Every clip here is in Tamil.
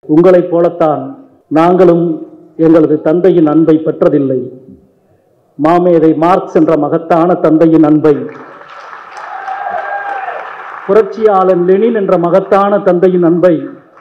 உங்களைப் போலத்தான் நாங்களும் எங்களது தந்தையின் அன்பை பெற்றதில்லை மாமேதை மார்க்ஸ் என்ற மகத்தான தந்தையின் அன்பை புரட்சியாளன் லெனின் என்ற மகத்தான தந்தையின் அன்பை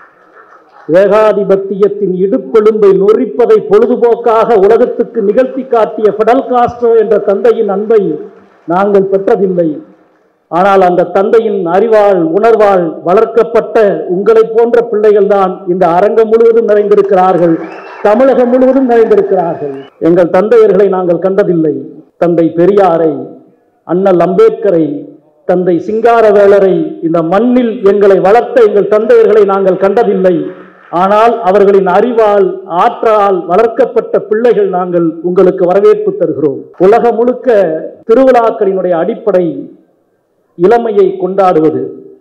ஏகாதிபத்தியத்தின் இடுப்பெலும்பை நொறிப்பதை பொழுதுபோக்காக உலகத்துக்கு நிகழ்த்தி காட்டிய ஃபெடல் காஸ்ட்ரோ என்ற தந்தையின் அன்பை நாங்கள் பெற்றதில்லை ஆனால் அந்த தந்தையின் அறிவால் உணர்வால் வளர்க்கப்பட்ட உங்களைப் போன்ற பிள்ளைகள்தான் இந்த அரங்கம் முழுவதும் நிறைந்திருக்கிறார்கள் தமிழகம் முழுவதும் நிறைந்திருக்கிறார்கள் எங்கள் தந்தையர்களை நாங்கள் கண்டதில்லை தந்தை பெரியாரை அண்ணல் அம்பேத்கரை தந்தை சிங்காரவேலரை இந்த மண்ணில் எங்களை வளர்த்த எங்கள் தந்தையர்களை நாங்கள் கண்டதில்லை ஆனால் அவர்களின் அறிவால் ஆற்றால் வளர்க்கப்பட்ட பிள்ளைகள் நாங்கள் உங்களுக்கு வரவேற்பு தருகிறோம் உலகம் முழுக்க திருவிழாக்களினுடைய அடிப்படை இளமையை கொண்டாடுவது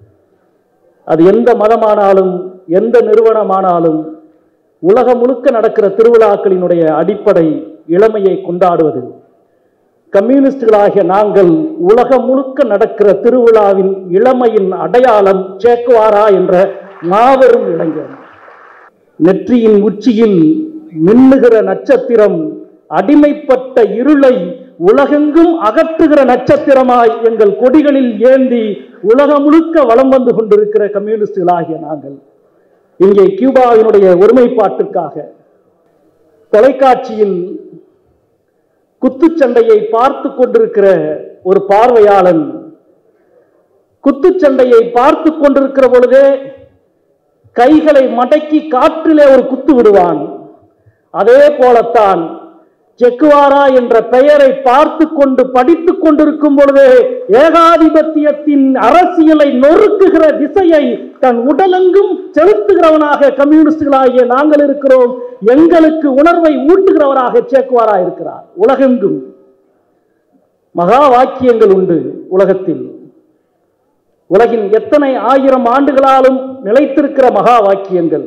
அது எந்த மதமானாலும் எந்த நிறுவனமானாலும் உலகம் முழுக்க நடக்கிற திருவிழாக்களினுடைய அடிப்படை இளமையை கொண்டாடுவது கம்யூனிஸ்டுகளாகிய நாங்கள் உலகம் முழுக்க நடக்கிற திருவிழாவின் இளமையின் அடையாளம் சேக்குவாரா என்ற மாபெரும் இளைஞர் நெற்றியின் உச்சியில் மின்னுகிற நட்சத்திரம் அடிமைப்பட்ட இருளை உலகெங்கும் அகற்றுகிற நட்சத்திரமாய் எங்கள் கொடிகளில் ஏந்தி உலகம் முழுக்க வலம் வந்து கொண்டிருக்கிற கம்யூனிஸ்டுகளாகிய நாங்கள் இங்கே கியூபாவினுடைய ஒருமைப்பாட்டுக்காக தொலைக்காட்சியில் குத்துச்சண்டையை பார்த்து கொண்டிருக்கிற ஒரு பார்வையாளன் குத்துச்சண்டையை பார்த்து கொண்டிருக்கிற பொழுதே கைகளை மடக்கி காற்றிலே ஒரு குத்து விடுவான் அதே போலத்தான் செக்குவாரா என்ற பெயரை பார்த்து கொண்டு படித்துக் கொண்டிருக்கும் பொழுதே ஏகாதிபத்தியத்தின் அரசியலை நொறுக்குகிற திசையை தன் உடலெங்கும் செலுத்துகிறவனாக கம்யூனிஸ்டுகளாகிய நாங்கள் இருக்கிறோம் எங்களுக்கு உணர்வை ஊட்டுகிறவராக சேக்குவாரா இருக்கிறார் உலகெங்கும் மகா வாக்கியங்கள் உண்டு உலகத்தில் உலகின் எத்தனை ஆயிரம் ஆண்டுகளாலும் நிலைத்திருக்கிற மகா வாக்கியங்கள்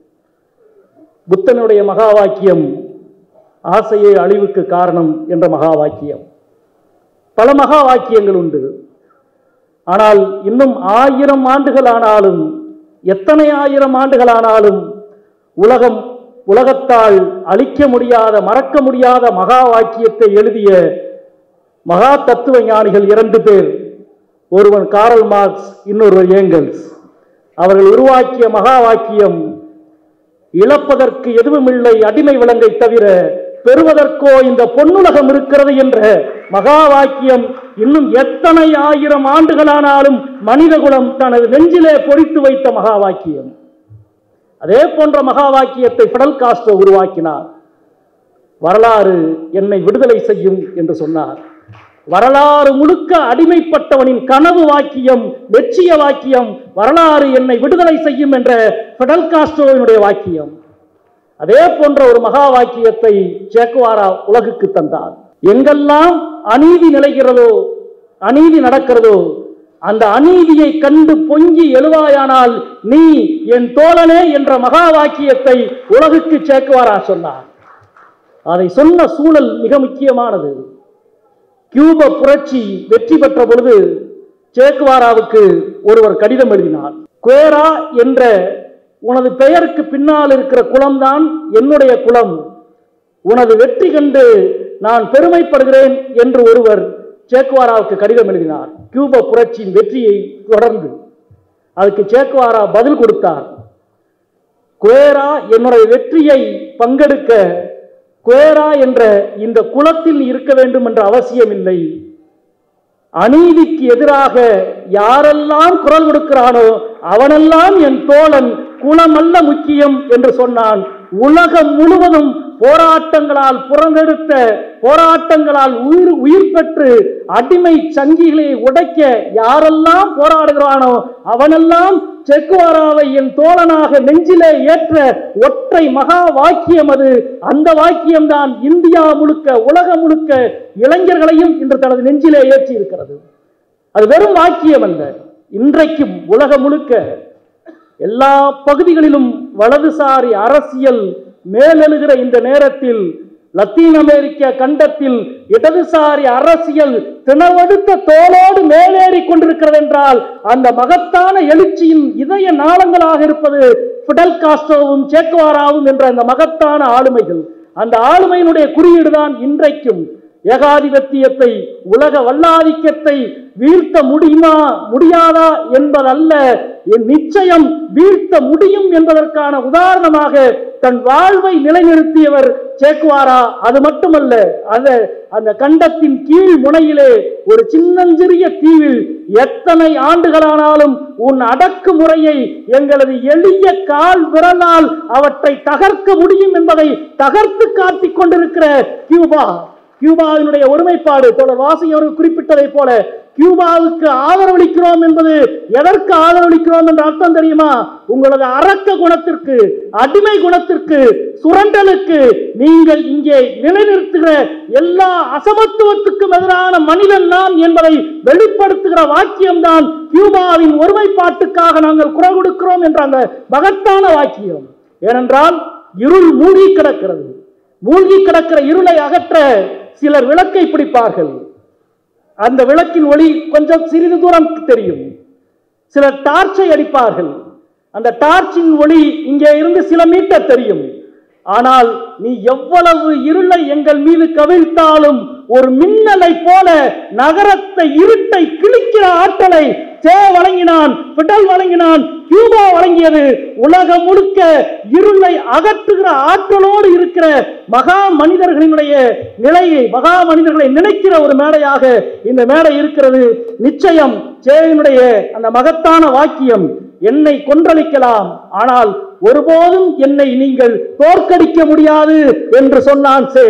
புத்தனுடைய மகா வாக்கியம் ஆசையே அழிவுக்கு காரணம் என்ற மகா வாக்கியம் பல மகா வாக்கியங்கள் உண்டு ஆனால் இன்னும் ஆயிரம் ஆண்டுகள் ஆனாலும் எத்தனை ஆயிரம் ஆண்டுகள் ஆனாலும் உலகம் உலகத்தால் அழிக்க முடியாத மறக்க முடியாத மகா வாக்கியத்தை எழுதிய மகா தத்துவ ஞானிகள் இரண்டு பேர் ஒருவன் காரல் மார்க்ஸ் இன்னொருவர் ஏங்கல்ஸ் அவர்கள் உருவாக்கிய மகா வாக்கியம் இழப்பதற்கு எதுவுமில்லை அடிமை விலங்கை தவிர பெறுவதற்கோ இந்த பொன்னுலகம் இருக்கிறது என்ற மகா வாக்கியம் இன்னும் எத்தனை ஆயிரம் ஆண்டுகளானாலும் மனிதகுலம் தனது நெஞ்சிலே பொறித்து வைத்த மகா வாக்கியம் அதே போன்ற மகா வாக்கியத்தை பிடல் காஸ்ட்ரோ உருவாக்கினார் வரலாறு என்னை விடுதலை செய்யும் என்று சொன்னார் வரலாறு முழுக்க அடிமைப்பட்டவனின் கனவு வாக்கியம் லட்சிய வாக்கியம் வரலாறு என்னை விடுதலை செய்யும் என்ற பிடல் காஸ்ட்ரோவினுடைய வாக்கியம் அதே போன்ற ஒரு மகா வாக்கியத்தை சேக்குவாரா உலகுக்கு தந்தார் எங்கெல்லாம் அநீதி நிலைகிறதோ அநீதி நடக்கிறதோ அந்த அநீதியை கண்டு பொங்கி எழுவாயானால் நீ என் தோழனே என்ற மகா வாக்கியத்தை உலகுக்கு சேக்குவாரா சொன்னார் அதை சொன்ன சூழல் மிக முக்கியமானது கியூப புரட்சி வெற்றி பெற்ற பொழுது சேக்குவாராவுக்கு ஒருவர் கடிதம் எழுதினார் குவேரா என்ற உனது பெயருக்கு பின்னால் இருக்கிற குலம்தான் என்னுடைய குலம் உனது வெற்றி கண்டு நான் பெருமைப்படுகிறேன் என்று ஒருவர் சேக்குவாராவுக்கு கடிதம் எழுதினார் கியூப புரட்சியின் வெற்றியை தொடர்ந்து அதுக்கு சேக்குவாரா பதில் கொடுத்தார் குவேரா என்னுடைய வெற்றியை பங்கெடுக்க குவேரா என்ற இந்த குலத்தில் இருக்க வேண்டும் என்ற அவசியமில்லை அநீதிக்கு எதிராக யாரெல்லாம் குரல் கொடுக்கிறானோ அவனெல்லாம் என் தோழன் குலமல்ல முக்கியம் என்று சொன்னான் உலகம் முழுவதும் போராட்டங்களால் புறந்தெடுத்த போராட்டங்களால் உயிர் உயிர் பெற்று அடிமை சங்கிகளை உடைக்க யாரெல்லாம் போராடுகிறானோ அவனெல்லாம் செக்குவாராவை என் தோழனாக நெஞ்சிலே ஏற்ற ஒற்றை மகா வாக்கியம் அது அந்த வாக்கியம்தான் இந்தியா முழுக்க உலகம் முழுக்க இளைஞர்களையும் இன்று தனது நெஞ்சிலே ஏற்றி இருக்கிறது அது வெறும் வாக்கியம் அல்ல இன்றைக்கும் உலகம் முழுக்க எல்லா பகுதிகளிலும் வலதுசாரி அரசியல் மேலெழுகிற இந்த நேரத்தில் லத்தீன் அமெரிக்க கண்டத்தில் இடதுசாரி அரசியல் திணவடுத்த தோளோடு மேலேறி கொண்டிருக்கிறது என்றால் அந்த மகத்தான எழுச்சியின் இதய நாளங்களாக இருப்பது ஃபிடல் காஸ்ட்ரோவும் சேக்குவாராவும் என்ற அந்த மகத்தான ஆளுமைகள் அந்த ஆளுமையினுடைய குறியீடுதான் இன்றைக்கும் ஏகாதிபத்தியத்தை உலக வல்லாதிக்கத்தை வீழ்த்த முடியுமா முடியாதா என்பதல்ல என் நிச்சயம் வீழ்த்த முடியும் என்பதற்கான உதாரணமாக தன் வாழ்வை நிலைநிறுத்தியவர் சேக்குவாரா அது மட்டுமல்ல அந்த அந்த கண்டத்தின் கீழ் முனையிலே ஒரு சின்னஞ்சிறிய தீவில் எத்தனை ஆண்டுகளானாலும் உன் அடக்குமுறையை எங்களது எளிய கால் விரலால் அவற்றை தகர்க்க முடியும் என்பதை தகர்த்து காட்டிக் கொண்டிருக்கிற கியூபா கியூபாவினுடைய ஒருமைப்பாடு தொடர் வாசி அவர்கள் குறிப்பிட்டதைப் போல கியூபாவுக்கு ஆதரவளிக்கிறோம் என்பது எதற்கு ஆதரவளிக்கிறோம் என்ற அர்த்தம் தெரியுமா உங்களது அரக்க குணத்திற்கு அடிமை குணத்திற்கு சுரண்டலுக்கு நீங்கள் இங்கே நிலைநிறுத்துகிற எல்லா அசமத்துவத்துக்கும் எதிரான மனிதன் நான் என்பதை வெளிப்படுத்துகிற வாக்கியம்தான் கியூபாவின் ஒருமைப்பாட்டுக்காக நாங்கள் குரல் கொடுக்கிறோம் என்ற அந்த மகத்தான வாக்கியம் ஏனென்றால் இருள் மூழ்கி கிடக்கிறது மூழ்கி கிடக்கிற இருளை அகற்ற சிலர் விளக்கை பிடிப்பார்கள் அந்த விளக்கின் ஒளி கொஞ்சம் சிறிது தூரம் தெரியும் சிலர் டார்ச்சை அடிப்பார்கள் அந்த டார்ச்சின் ஒளி இங்கே இருந்து சில மீட்டர் தெரியும் ஆனால் நீ எவ்வளவு இருளை எங்கள் மீது கவிழ்த்தாலும் ஒரு மின்னலை போல நகரத்தை இருட்டை கிழிக்கிற ஆற்றலை சே வழங்கினான் பிடல் வழங்கினான் கியூபா வழங்கியது உலகம் முழுக்க இருளை அகற்றுகிற ஆற்றலோடு இருக்கிற மகா மனிதர்களினுடைய நிலையை மகா மனிதர்களை நினைக்கிற ஒரு மேடையாக இந்த மேடை இருக்கிறது நிச்சயம் சேவினுடைய அந்த மகத்தான வாக்கியம் என்னை கொன்றளிக்கலாம் ஆனால் ஒருபோதும் என்னை நீங்கள் தோற்கடிக்க முடியாது என்று சொன்னான் சே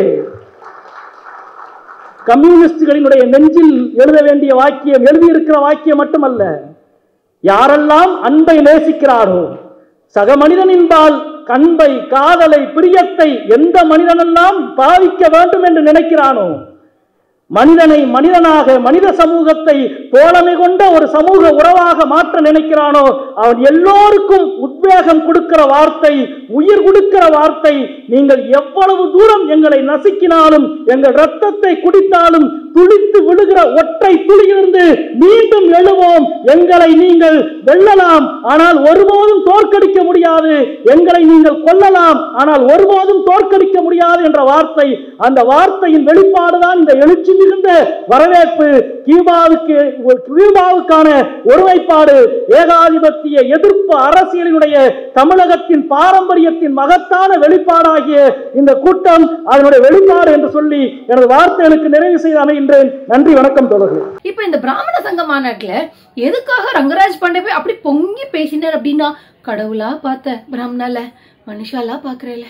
கம்யூனிஸ்டுகளினுடைய நெஞ்சில் எழுத வேண்டிய வாக்கியம் எழுதியிருக்கிற வாக்கியம் மட்டுமல்ல யாரெல்லாம் அன்பை நேசிக்கிறாரோ சக மனிதனின்பால் கண்பை காதலை பிரியத்தை எந்த மனிதனெல்லாம் பாவிக்க வேண்டும் என்று நினைக்கிறானோ மனிதனை மனிதனாக மனித சமூகத்தை தோழமை கொண்ட ஒரு சமூக உறவாக மாற்ற நினைக்கிறானோ அவன் எல்லோருக்கும் உத்வேகம் கொடுக்கிற வார்த்தை உயிர் கொடுக்கிற வார்த்தை நீங்கள் எவ்வளவு தூரம் எங்களை நசுக்கினாலும் எங்கள் ரத்தத்தை குடித்தாலும் துடித்து விடுகிற ஒற்றை துளியிலிருந்து மீண்டும் எழுவோம் எங்களை நீங்கள் வெல்லலாம் ஆனால் ஒருபோதும் தோற்கடிக்க முடியாது எங்களை நீங்கள் கொல்லலாம் ஆனால் ஒருபோதும் தோற்கடிக்க முடியாது என்ற வார்த்தை அந்த வார்த்தையின் வெளிப்பாடுதான் இந்த எழுச்சி மிகுந்த வரவேற்பு கியூபாவுக்கு கியூபாவுக்கான ஒருமைப்பாடு ஏகாதிபத்திய எதிர்ப்பு அரசியலினுடைய தமிழகத்தின் பாரம்பரியத்தின் மகத்தான வெளிப்பாடாகிய இந்த கூட்டம் அதனுடைய வெளிப்பாடு என்று சொல்லி எனது வார்த்தைகளுக்கு நிறைவு செய்து அமைகின்றேன் நன்றி வணக்கம் தொடர்கள் இப்ப இந்த பிராமண சங்க மாநாட்டுல எதுக்காக ரங்கராஜ் பாண்டே போய் அப்படி பொங்கி பேசினார் அப்படின்னா கடவுளா பார்த்த பிராமணால மனுஷாலா பாக்குறேல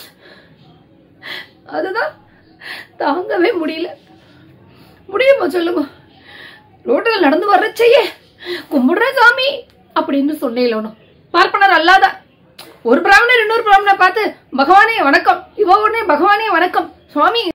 அதுதான் தாங்கவே முடியல முடியுமா சொல்லுங்க ரோட்டில் நடந்து வர்றச்சையே கும்பிடுற சாமி அப்படின்னு சொன்னேன் பார்ப்பனர் அல்லாத ஒரு பிராமணர் இன்னொரு பிராமணரை பார்த்து பகவானே வணக்கம் இவ உடனே பகவானே வணக்கம் சுவாமி